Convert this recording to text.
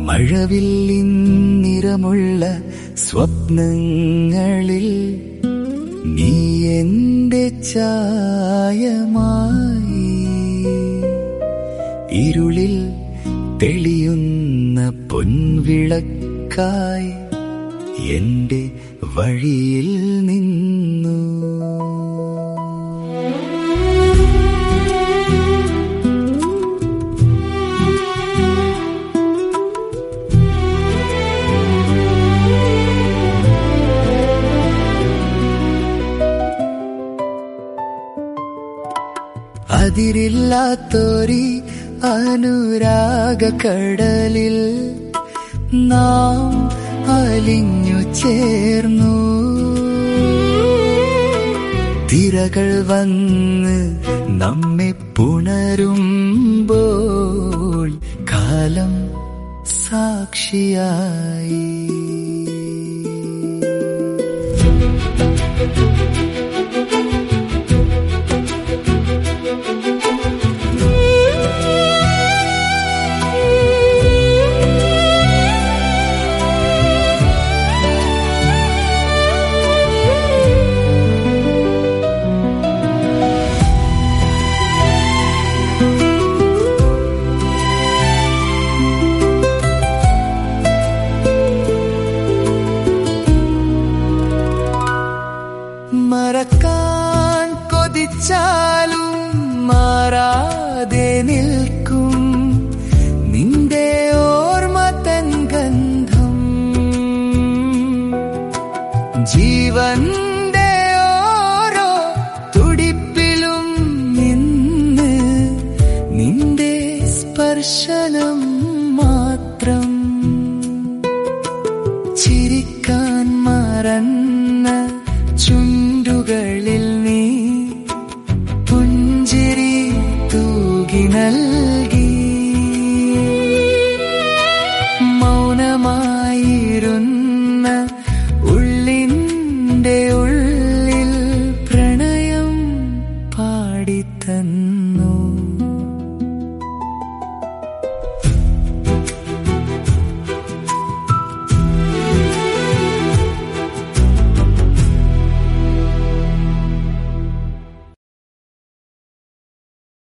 മഴവില്ലിൻ നിറമുള്ള സ്വപ്നങ്ങളിൽ നീ എന്റെ ചായമായി ഇരുളിൽ തെളിയുന്ന പൊൻവിളക്കായി എന്റെ വഴിയിൽ നിന്നു അതിരില്ലാത്തൊരി അനുരാഗ കടലിൽ നാം അലിഞ്ഞു ചേർന്നു തിരകൾ വന്ന് നമ്മെ പുണരുമ്പോൾ കാലം സാക്ഷിയായി മറക്കാൻ കൊതിച്ചാലും മാറാതെ നിൽക്കും നിന്റെ ഓർമ്മ തൻ ഗന്ധം ജീവന്റെ ഓരോ തുടിപ്പിലും നിന്ന് നിന്റെ സ്പർശനം മാത്രം